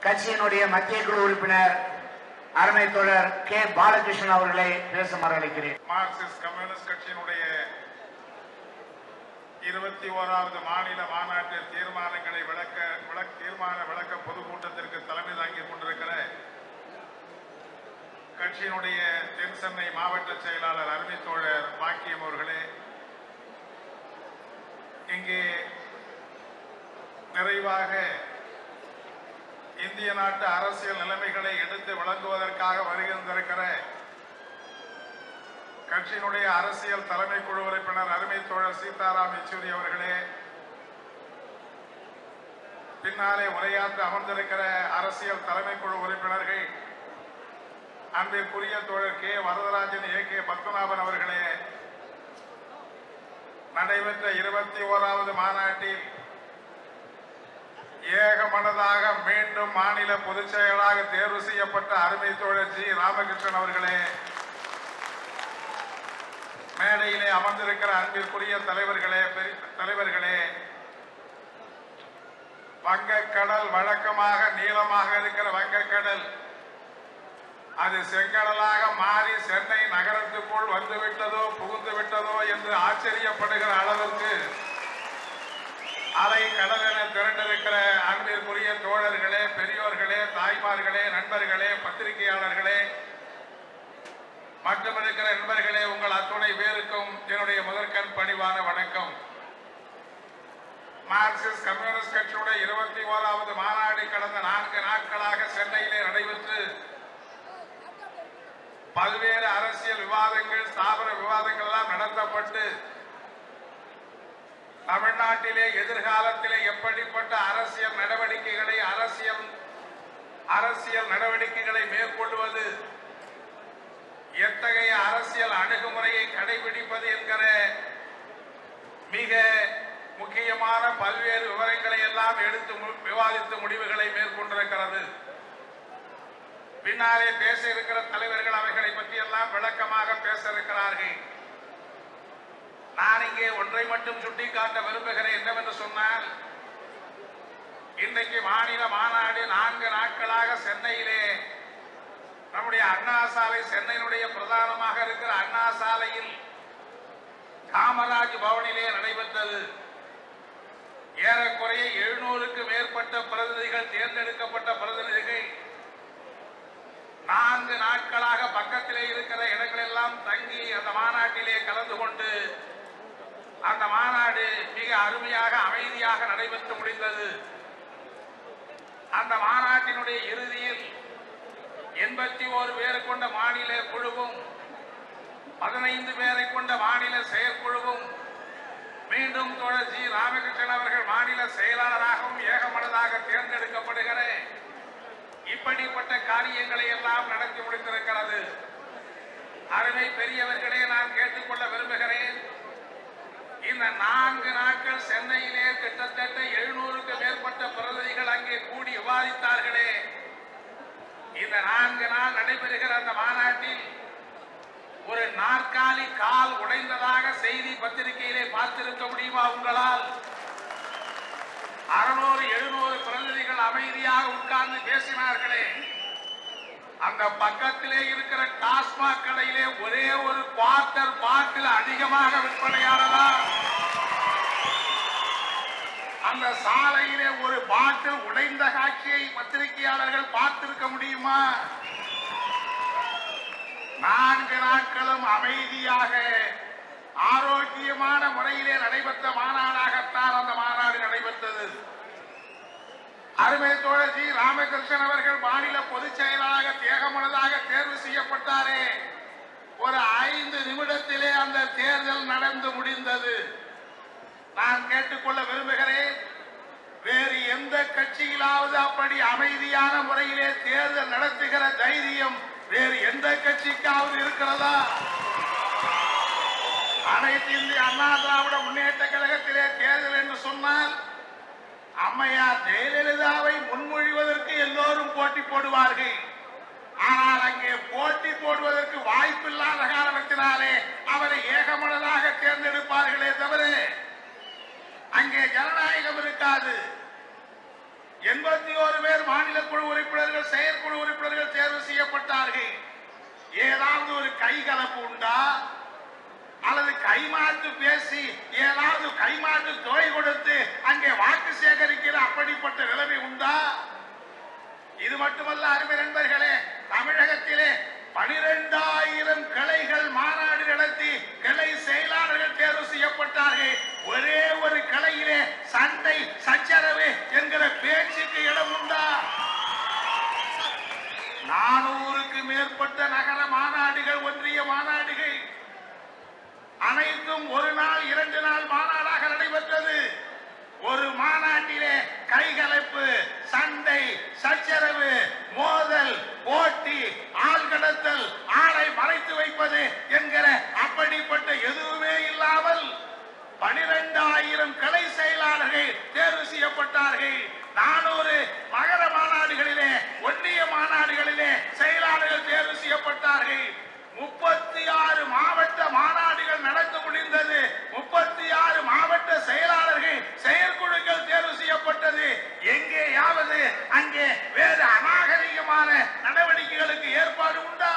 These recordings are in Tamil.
கட்சியினுடைய மத்திய குழு உறுப்பினர் அருமை தோழர் கே பாலகிருஷ்ணன் அவர்களை பேசுமாறு அழைக்கிறேன் மார்க்சிஸ்ட் கம்யூனிஸ்ட் கட்சியினுடைய இருபத்தி ஓராவது மாநில மாநாட்டில் தீர்மானங்களை விளக்க விளக்க தீர்மான விளக்க பொதுக்கூட்டத்திற்கு தலைமை தாங்கிக் கொண்டிருக்கிற கட்சியினுடைய தென் சென்னை மாவட்ட செயலாளர் அருமை தோழர் பாக்கியம் அவர்களே இங்கே நிறைவாக இந்திய நாட்டு அரசியல் நிலைமைகளை எடுத்து விளங்குவதற்காக வருகின்றிருக்கிற கட்சியினுடைய அரசியல் தலைமை குழு உறுப்பினர் அருமை தோழர் சீதாராம் யெச்சூரி அவர்களே பின்னாலே உரையாற்ற அமர்ந்திருக்கிற அரசியல் தலைமை குழு உறுப்பினர்கள் அன்பிற்குரிய தோழர் K Varadarajan A K Padmanabhan அவர்களே நடைபெற்ற இருபத்தி ஓராவது மாநாட்டில் ஏகமனதாக மீண்டும் மாநில பொதுச் செயலாளராக தேர்வு செய்யப்பட்ட அருமை தோழர் ஜி ராமகிருஷ்ணன் அவர்களே மேடையிலே அமர்ந்திருக்கிற அன்பிற்குரிய தலைவர்களே பெரிய தலைவர்களே வங்கக்கடல் வழக்கமாக நீளமாக இருக்கிற வங்கக்கடல் அது செங்கடலாக மாறி சென்னை நகரத்துக்குள் வந்து விட்டதோ புகுந்து விட்டதோ என்று ஆச்சரியப்படுகிற அளவிற்கு அலை கடல் என திரண்டிருக்கிற அன்பிற்குரிய தோழர்களே பெரியோர்களே தாய்மார்களே நண்பர்களே பத்திரிகையாளர்களே மற்றும் இருக்கிற நண்பர்களே உங்கள் அத்துணை பேருக்கும் என்னுடைய முதற்கண் பணிவான வணக்கம் மார்க்சிஸ்ட் கம்யூனிஸ்ட் கட்சியுடைய இருபத்தி ஓராவது மாநாடு கடந்த நான்கு நாட்களாக சென்னையிலே நடைபெற்று பல்வேறு அரசியல் விவாதங்கள் ஸ்தாபன விவாதங்கள் எல்லாம் நடத்தப்பட்டு தமிழ்நாட்டிலே எதிர்காலத்திலே எப்படிப்பட்ட அரசியல் நடவடிக்கைகளை அரசியல் அரசியல் நடவடிக்கைகளை மேற்கொள்வது எத்தகைய அரசியல் அணுகுமுறையை கடைபிடிப்பது என்கிற மிக முக்கியமான பல்வேறு விவரங்களை எல்லாம் எடுத்து மு- விவாதித்து முடிவுகளை மேற்கொண்டிருக்கிறது பின்னாலே பேச இருக்கிற தலைவர்கள் அவைகளை பற்றி எல்லாம் விளக்கமாக பேச இருக்கிறார்கள் நான் இங்கே ஒன்றை மட்டும் சுட்டிக்காட்ட விரும்புகிறேன் என்னவென்று சொன்னால் இன்றைக்கு மாநில மாநாடு நான்கு நாட்களாக சென்னையிலே நம்முடைய அண்ணா சாலை சென்னையினுடைய பிரதானமாக இருக்கிற அண்ணா சாலையில் காமராஜ் பவனிலே நடைபெற்றது ஏறக்குறைய எழுநூறுக்கு மேற்பட்ட பிரதிநிதிகள் தேர்ந்தெடுக்கப்பட்ட பிரதிநிதிகள் நான்கு நாட்களாக பக்கத்திலே இருக்கிற இடங்களெல்லாம் தங்கி அந்த மாநாட்டிலே கலந்து கொண்டு அந்த மாநாடு மிக அருமையாக அமைதியாக நடைபெற்று முடிந்தது அந்த மாநாட்டினுடைய இறுதியில் எண்பத்தி ஓரு பேர் கொண்ட மாநில குழுவும் பதினைந்து பேரை கொண்ட மாநில செயற்குழுவும் மீண்டும் தோழர் ஜி ராமகிருஷ்ணன் அவர்கள் மாநில செயலாளராகவும் ஏகமனதாக தேர்ந்தெடுக்கப்படுகிற இப்படிப்பட்ட காரியங்களை எல்லாம் நடத்தி முடித்திருக்கிறது அருமை பெரியவர்களே நான் கேட்டுக்கொள்ள விரும்புகிறேன் இந்த நான்கு நாட்கள் சென்னையிலே கிட்டத்தட்ட எழுநூறுக்கு மேற்பட்ட பிரதிநிதிகள் அங்கே கூடி விவாதித்தார்களே இந்த நான்கு நாள் நடைபெறுகிற அந்த மாநாட்டில் ஒரு நாற்காலி கால் உடைந்ததாக செய்தி பத்திரிகையிலே பார்த்திருக்க முடியுமா உங்களால் அறுநூறு எழுநூறு பிரதிநிதிகள் அமைதியாக உட்கார்ந்து பேசினார்களே அந்த பக்கத்திலே இருக்கிற டாஸ்மாக் கடையிலே ஒரே ஒரு குவார்டர் பாட்டில் அதிகமாக விற்பனையானதா அந்த சாலையிலே ஒரு பாட்டில் உடைந்த காட்சியை பத்திரிகையாளர்கள் பார்த்திருக்க முடியுமா நான்கு நாட்களும் அமைதியாக ஆரோக்கியமான முறையிலே நடைபெற்ற மாநாடாகத்தான் அந்த மாநாடு நடைபெற்றது அருமை தோழர் ஜி ராமகிருஷ்ணன் அவர்கள் மாநில பொதுச் செயலாளராக தேகமனதாக தேர்வு செய்யப்பட்டாரே ஒரு ஐந்து நிமிடத்திலே அந்த தேர்தல் நடந்து முடிந்தது நான் கேட்டுக்கொள்ள விரும்புகிறேன் வேறு எந்த கட்சியிலாவது அப்படி அமைதியான முறையிலே தேர்தல் நடத்துகிற தைரியம் வேறு எந்த கட்சிக்காவது இருக்கிறதா அனைத்து இந்திய அண்ணா திராவிட முன்னேற்ற கழகத்திலே தேர்தல் என்று சொன்னால் அம்மையார் ஜெயலலிதாவை முன்மொழிவதற்கு எல்லோரும் போட்டி போடுவார்கள் ஆனால் அங்கே போட்டி போடுவதற்கு வாய்ப்பில்லாத காரணத்தினாலே அவரை ஏகமனதாக தேர்ந்தெடுப்பார்களே தவிர அங்கே ஜனநாயகம் இருக்காது எண்பத்தி ஒரு பேர் மாநில குழு நிலைக்குழு உறுப்பினர்கள் செயற்குழு உறுப்பினர்கள் தேர்வு செய்யப்பட்டார்கள் ஏதாவது ஒரு கைகலப்பு உண்டா அல்லது கைமாத்து பேசி ஏதாவது கைமாத்து தொகை கொடுத்து அங்கே வாக்கு சேகரிக்கிற அப்படிப்பட்ட நிலைமை உண்டா இது மட்டுமல்ல அருமை நண்பர்களே தமிழகத்திலே பனிரெண்டாயிரம் கிளைகள் மாநாடு நடத்தி கிளை செயலாளர்கள் தேர்வு செய்யப்பட்டார்கள் ஒரே ஒரு கிளையிலே சண்டை சச்சரவு என்கிற பேச்சுக்கு இடம் உண்டா நானூறுக்கு மேற்பட்ட நகர மாநாடுகள் ஒன்றிய மாநாடுகள் அனைத்தும் ஒரு நாள் இரண்டு நாள் மாநாடாக நடைபெற்றது ஒரு மாநாட்டிலே கைகலப்பு சண்டை சச்சரவு மோதல் போட்டி ஆள் கடத்தல் ஆளை மறைத்து வைப்பது என்கிற அப்படிப்பட்ட எதுவுமே இல்லாமல் பனிரெண்டாயிரம் கிளை செயலாளர்கள் தேர்வு செய்யப்பட்டார்கள் நானூறு மகர மாநாடுகளிலே ஒன்றிய மாநாடுகளிலே செயலாளர்கள் தேர்வு செய்யப்பட்டார்கள் முப்பத்தி ஆறு மாவட்ட மாநாடுகள் நடந்து முடிந்தது முப்பத்தி ஆறு மாவட்ட செயலாளர்கள் செயற்குழுக்கள் தேர்வு செய்யப்பட்டது எங்கேயாவது அங்கே வேறு அநாகரிகமான நடவடிக்கைகளுக்கு ஏற்பாடு உண்டா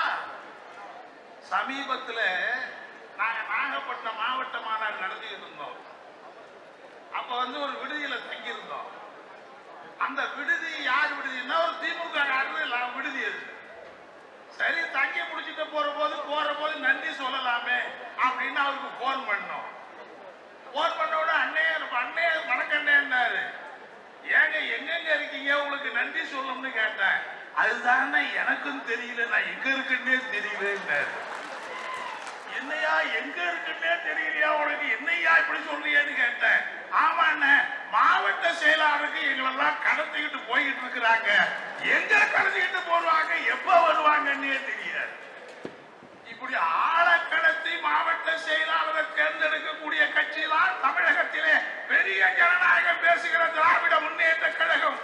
சமீபத்துல நாங்க நாகப்பட்டினம் மாவட்ட மாநாடு நடத்திட்டு இருந்தோம் அப்ப வந்து ஒரு விடுதியில தங்கியிருந்தோம் அந்த விடுதி யார் விடுதின்னா ஒரு திமுக காரர் விடுதி அது சரி தங்கி முடிச்சுட்டு போற போது போற போது நன்றி சொல்லலாமே அப்படின்னு அவருக்கு போன் பண்ணோம் போன் பண்ண உடனே அண்ணே அண்ணே வணக்கண்ணேன்னாரு ஏங்க எங்கெங்க இருக்கீங்க உங்களுக்கு நன்றி சொல்லணும்னு கேட்டேன் அதுதானே எனக்கும் தெரியல நான் எங்க இருக்குன்னே தெரியலன்னாரு என்னையா எங்க இருக்குன்னே தெரியலையா உனக்கு என்னையா இப்படி சொல்றியேன்னு கேட்டேன் ஆமா அண்ணே மாவட்ட செயலாளருக்கு எங்களெல்லாம் கடத்திக்கிட்டு போய்கிட்டு இருக்கிறாங்க எங்க கடத்திக்கிட்டு போடுவாங்க எப்ப வருவாங்கன்னே தெரியாது இப்படி ஆளை கடத்தி மாவட்ட செயலாளரை தேர்ந்தெடுக்கக்கூடிய கட்சி தான் தமிழகத்திலே பெரிய ஜனநாயகம் பேசுகிற திராவிட முன்னேற்ற கழகம்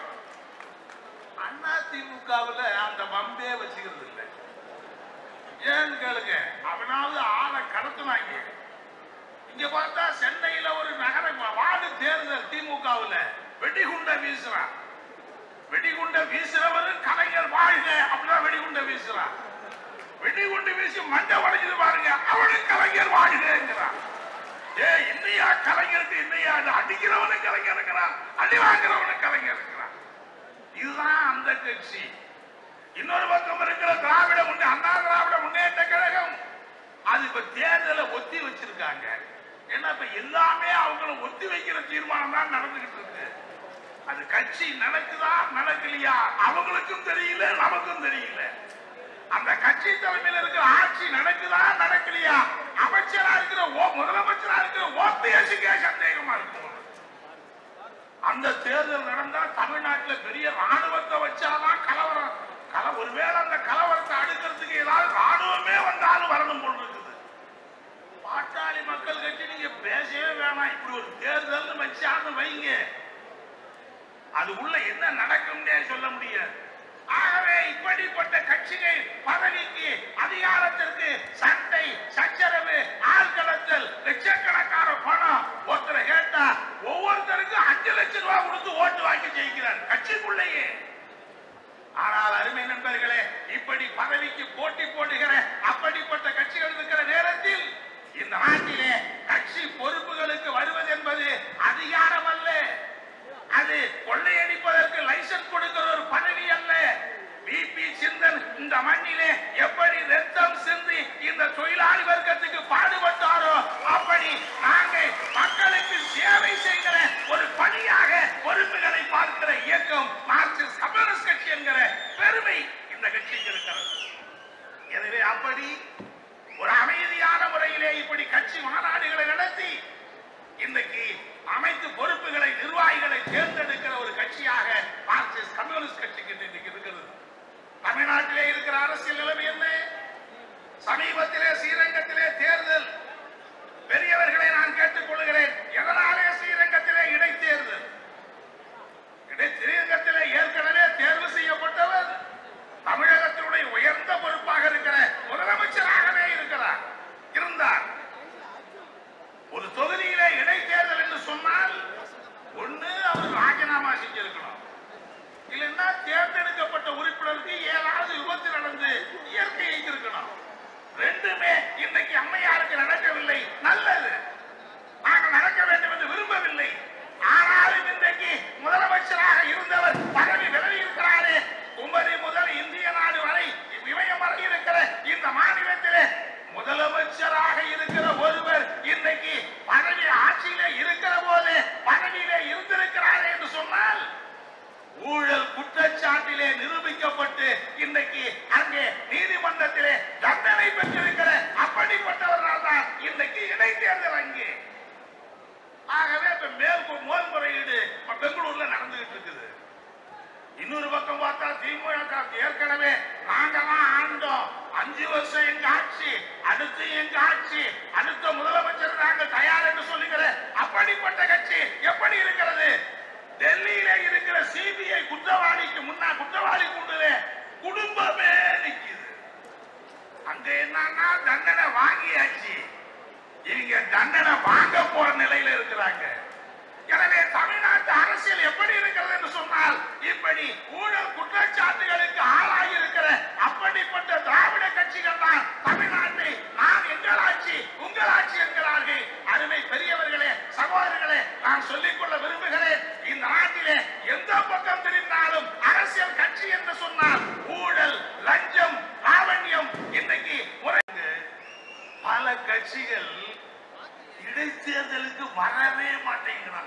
அண்ணா திமுகவுல அந்த வம்பே வச்சுக்கிறது இல்லை ஏன்னு கேளுங்க அவனாவது ஆளை கடத்துனாங்க இங்க பார்த்தா சென்னையில ஒரு நகர வார்டு தேர்தல் திமுகவுல வெடிகுண்ட வீசுறான் வெடிகுண்ட வீசுறவரும் கலைஞர் வாழ்க அப்படிதான் வெடிகுண்ட வீசுறான் வெடிகுண்டு வீசி மண்டை உடைஞ்சது பாருங்க அவனும் கலைஞர் வாழ்கிறான் ஏ இன்னையா கலைஞருக்கு இன்னையா அது அடிக்கிறவனும் கலைஞர் இருக்கிறான் அடி வாங்குறவனும் கலைஞர் இருக்கிறான் இதுதான் அந்த கட்சி இன்னொரு பக்கம் இருக்கிற திராவிட முன்னே அண்ணா திராவிட முன்னேற்ற கழகம் அது இப்ப தேர்தலை ஒத்தி வச்சிருக்காங்க ஏன்னா இப்ப எல்லாமே அவங்கள ஒத்தி வைக்கிற தீர்மானம் தான் நடந்துகிட்டு இருக்கு அது கட்சி நடக்குதா நடக்கலையா அவங்களுக்கும் தெரியல நமக்கும் தெரியல அந்த கட்சி தலைமையில் இருக்கிற ஆட்சி நடக்குதா நடக்கலையா அமைச்சரா இருக்கிற ஓ- முதலமைச்சரா இருக்கிற ஓபிஎஸ்க்கே சந்தேகமா இருக்கும் அந்த தேர்தல் நடந்தா தமிழ்நாட்டுல பெரிய ராணுவத்தை வச்சாதான் கலவரம் கல ஒருவேளை அந்த கலவரத்தை அடுக்கிறதுக்கு ஏதாவது ராணுவமே வந்தாலும் வரணும் போல் இருக்குது பாட்டாளி மக்கள் கட்சி நீங்க பேசவே வேணாம் இப்படி ஒரு தேர்தல் வச்சான்னு வைங்க அது உள்ள என்ன நடக்கும்னே சொல்ல முடியாது ஆகவே இப்படிப்பட்ட கட்சிகள் பதவிக்கு அதிகாரத்திற்கு சண்டை சச்சரவு ஆள்கடத்தல் லட்சக்கணக்கான பணம் ஒருத்தரை கேட்டா ஒவ்வொருத்தருக்கும் அஞ்சு லட்சம் ரூபாய் கொடுத்து ஓட்டு வாங்கி ஜெயிக்கிறார் கட்சிக்குள்ளேயே ஆனால் அருமை நண்பர்களே இப்படி பதவிக்கு போட்டி போடுகிற அப்படிப்பட்ட கட்சிகள் இருக்கிற நேரத்தில் இந்த நாட்டிலே கட்சி பொறுப்புகளுக்கு வருவது என்பது அதிகாரம் அல்ல அது கொள்ளையடிப்பதற்கு லைசன்ஸ் கொடுக்கிற ஒரு பதவி அல்ல பிபி சிந்தன் இந்த மண்ணிலே எப்படி ரத்தம் சிந்தி இந்த தொழிலாளி வர்க்கத்துக்கு பாடுபட்டாரோ அப்படி நாங்கள் மக்களுக்கு சேவை செய்கிற ஒரு பணியாக பொறுப்புகளை பார்க்கிற இயக்கம் மார்க்சிஸ்ட் கம்யூனிஸ்ட் கட்சி என்கிற பெருமை இந்த கட்சிக்கு இருக்கிறது எனவே அப்படி ஒரு அமைதியான முறையிலே இப்படி கட்சி மாநாடுகளை நடத்தி இன்றைக்கு அமைத்து பொறுப்புகளை நிர்வாகிகளை தேர்ந்தெடுக்கிற ஒரு கட்சியாக மார்க்சிஸ்ட் கம்யூனிஸ்ட் கட்சிக்கு இன்றைக்கு இருக்கிறது தமிழ்நாட்டிலே இருக்கிற அரசியல் நிலைமை என்ன சமீபத்திலே ஸ்ரீரங்கத்திலே தேர்தல் பெரியவர்களை நான் கேட்டுக் கொள்கிறேன் எதனாலே ஸ்ரீரங்கத்திலே இடைத்தேர்தல் இடை ஸ்ரீரங்கத்திலே ஏற்கனவே தேர்வு செய்யப்பட்டவர் தமிழகத்தினுடைய உயர்ந்த பொறுப்பாக இருக்கிற முதலமைச்சராகவே இருக்கிறார் இருந்தார் ஒரு தொகுதியிலே இடைத்தேர்தல் என்று சொன்னால் ஒண்ணு அவர் ராஜினாமா செஞ்சிருக்கணும் இல்லைன்னா தேர்ந்தெடுக்கப்பட்ட எனவே நாங்கெல்லாம் ஆண்டோம் அஞ்சு வருஷம் எங்க ஆட்சி அடுத்து எங்க ஆட்சி அடுத்த முதலமைச்சர் நாங்க தயார் என்று சொல்லுகிற அப்படிப்பட்ட கட்சி எப்படி இருக்கிறது டெல்லியில இருக்கிற சிபிஐ குற்றவாளிக்கு முன்னா குற்றவாளி கூண்டுல குடும்பமே நிக்குது அங்க என்னன்னா தண்டனை வாங்கியாச்சு இவங்க தண்டனை வாங்க போற நிலையில இருக்கிறாங்க எனவே தமிழ்நாட்டு அரசியல் எப்படி இருக்கிறது என்று சொன்னால் இப்படி ஊழல் குற்றச்சாட்டுகளுக்கு ஆளாகி இருக்கிற அப்படிப்பட்ட திராவிட கட்சிகள் தான் தமிழ்நாட்டை நான் எங்கள் ஆட்சி உங்கள் ஆட்சி என்கிறார்கள் அருமை பெரியவர்களே சகோதரர்களே நான் சொல்லிக்கொள்ள விரும்புகிறேன் இந்த நாட்டிலே எந்த பக்கம் திரும்பினாலும் அரசியல் கட்சி என்று சொன்னால் ஊழல் லஞ்சம் லாவண்யம் இன்னைக்கு முறை பல கட்சிகள் இடைத்தேர்தலுக்கு வரவே மாட்டேங்கிறான்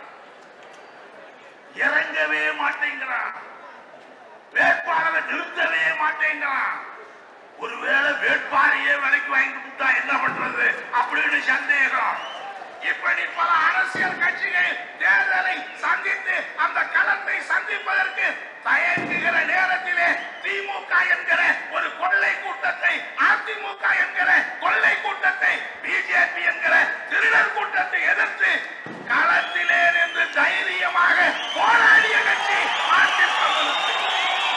இறங்கவே மாட்டேங்கிறான் வேட்பாளரை நிறுத்தவே மாட்டேங்கிறான் ஒருவேளை வேட்பாளையே விலைக்கு வாங்கி விட்டா என்ன பண்றது அப்படின்னு சந்தேகம் இப்படி பல அரசியல் கட்சிகள் தேர்தலை சந்தித்து அந்த களத்தை சந்திப்பதற்கு தயங்குகிற நேரத்திலே திமுக என்கிற ஒரு கொள்ளை கூட்டத்தை அதிமுக என்கிற கொள்ளை கூட்டத்தை பிஜேபி என்கிற திருடர் கூட்டத்தை எதிர்த்து களத்திலே நின்று தைரியமாக போராடிய கட்சி மார்க்சிஸ்ட் கம்யூனிஸ்ட் கட்சி.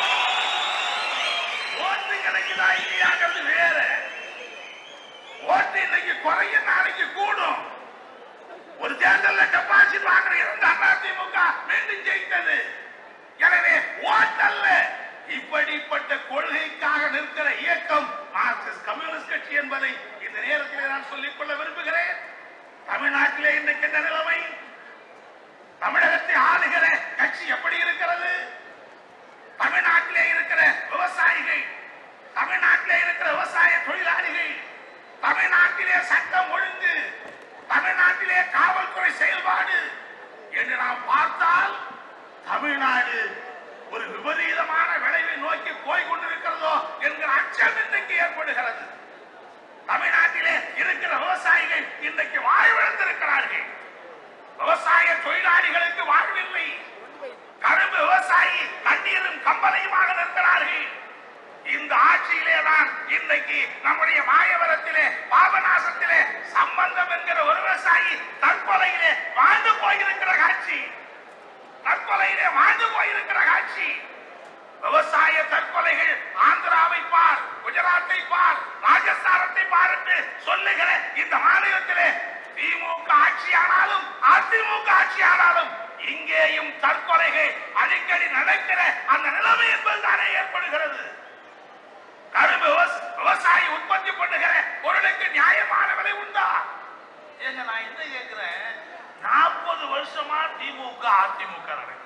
ஓட்டு கிடைக்குதா இல்லையாங்கிறது வேற ஓட்டு இன்னைக்கு குறையும் நாளைக்கு கூடும் ஒரு தேர்தல்ல டெபாசிட் வாங்குற இரண்டாம் அதிமுக மீண்டும் ஜெயித்தது எனவே ஓட்டல்ல இப்படிப்பட்ட கொள்கைக்காக நிற்கிற இயக்கம் மார்க்சிஸ்ட் கம்யூனிஸ்ட் கட்சி என்பதை இந்த நேரத்திலே நான் சொல்லிக் கொள்ள விரும்புகிறேன் தமிழ்நாட்டிலே இன்றைக்கு என்ன நிலைமை தமிழகத்தை ஆளுகிற கட்சி எப்படி இருக்கிறது தமிழ்நாட்டிலே இருக்கிற விவசாயிகள் தமிழ்நாட்டிலே இருக்கிற விவசாய தொழிலாளிகள் தமிழ்நாட்டிலே சட்டம் ஒழுங்கு தமிழ்நாட்டிலே காவல்துறை செயல்பாடு என்று நாம் பார்த்தால் தமிழ்நாடு ஒரு விபரீதமான விளைவை நோக்கி போய் கொண்டிருக்கிறதோ என்கிற அச்சம் இன்றைக்கு ஏற்படுகிறது தமிழ்நாட்டிலே இருக்கிற விவசாயிகள் இன்றைக்கு வாழ்விழந்திருக்கிறார்கள் விவசாய தொழிலாளிகளுக்கு வாழ்வில்லை கரும்பு விவசாயி கண்ணீரும் கம்பளையுமாக நிற்கிறார்கள் இந்த ஆட்சியிலே தான் இன்னைக்கு நம்முடைய மாயவரத்திலே பாபநாசத்திலே சம்பந்தம் என்கிற ஒரு விவசாயி தற்கொலையிலே வாழ்ந்து போயிருக்கிற காட்சி தற்கொலையிலே வாழ்ந்து போயிருக்கிற காட்சி விவசாய தற்கொலைகள் ஆந்திராவை பார் குஜராத்தை பார் ராஜஸ்தானத்தை பார் என்று சொல்லுகிற இந்த மாநிலத்திலே திமுக ஆட்சியானாலும் அதிமுக ஆட்சியானாலும் இங்கேயும் தற்கொலைகள் அடிக்கடி நடக்கிற அந்த நிலைமை என்பதுதானே ஏற்படுகிறது கரும்பு விவச- விவசாயி உற்பத்தி பண்ணுகிற பொருளுக்கு நியாயமான விலை உண்டா ஏங்க நான் என்ன கேட்கிறேன் நாற்பது வருஷமா திமுக அதிமுக நடக்குது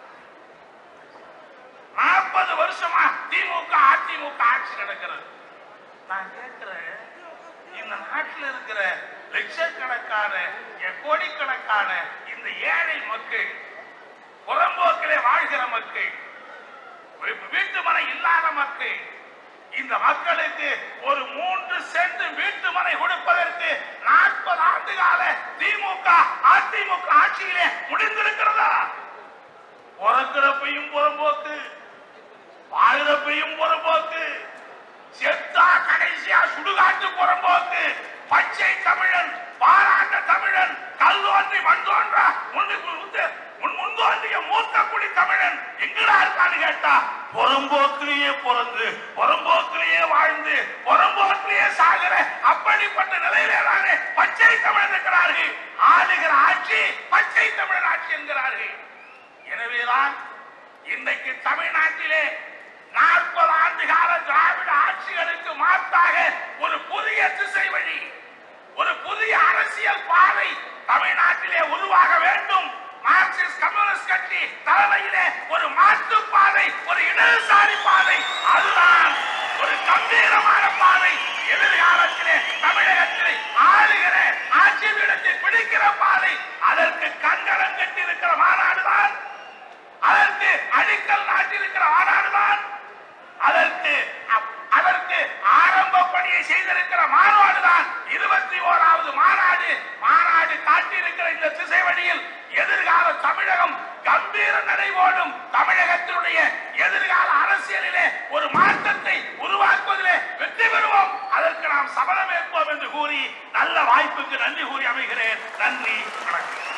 நாற்பது வருஷமா திமுக அதிமுக ஆட்சி நடக்கிறது நான் கேட்கிறேன் இந்த நாட்டில் இருக்கிற லட்சக்கணக்கான எ- கோடிக்கணக்கான இந்த ஏழை மக்கள் புறம்போக்கிலே வாழ்கிற மக்கள் வீ- வீட்டு மனை இல்லாத மக்கள் இந்த மக்களுக்கு ஒரு மூன்று சென்ட் வீட்டு மனை கொடுப்பதற்கு நாற்பது ஆண்டு கால திமுக அதிமுக ஆட்சியிலே முடிந்திருக்கிறதா பிறக்கிறப்பையும் புறம்போக்கு வாழ்றப்பையும் புறம்போக்கு செத்தா கடைசியா சுடுகாட்டு புறம்போக்கு பச்சை தமிழன் பாராட்ட தமிழன் கல்லோன்றி மண் தோன்றா முன்னுக்கு முந்து- முன் முன்தோன்றிய மூத்த குடி தமிழன் எங்கடா இருக்கான்னு கேட்டா புறம்போக்கிலேயே பிறந்து புறம்போக்கிலேயே வாழ்ந்து புறம்போக்கிலேயே சாகிற அப்படிப்பட்ட நிலையிலே தானே பச்சை தமிழன் இருக்கிறார்கள் ஆளுகிற ஆட்சி பச்சை தமிழன் ஆட்சி என்கிறார்கள் எனவேதான் இன்றைக்கு தமிழ்நாட்டிலே நாற்பது ஆண்டு கால திராவிட ஆட்சிகளுக்கு மாற்றாக ஒரு புதிய திசை வழி ஒரு புதிய அரசியல் பாதை தமிழ்நாட்டிலே உருவாக வேண்டும் மார்க்சிஸ்ட் கம்யூனிஸ்ட் கட்சி தலைமையிலே ஒரு மாற்று பாதை ஒரு இடதுசாரி பாதை அதுதான் ஒரு கம்பீரமான பாதை எதிர்காலத்திலே தமிழகத்திலே ஆளுகிற ஆட்சி பீடத்தை பிடிக்கிற பாதை அதற்கு கங்கணம் கட்டி இருக்கிற மாநாடுதான் அதற்கு அடிக்கல் நாட்டியிருக்கிற மாநாடுதான் அதற்கு அப்- அதற்கு ஆரம்ப பணியை செய்திருக்கிற மாநாடுதான் இருபத்தி ஓராவது மாநாடு மாநாடு காட்டியிருக்கிற இந்த திசை வழியில் எதிர்கால தமிழக தமிழகம் கம்பீர நடைபோடும் தமிழகத்தினுடைய எதிர்கால அரசியலிலே ஒரு மாற்றத்தை உருவாக்குவதிலே வெற்றி பெறுவோம் அதற்கு நாம் சபதமேற்போம் என்று கூறி நல்ல வாய்ப்புக்கு நன்றி கூறி அமைகிறேன் நன்றி வணக்கம்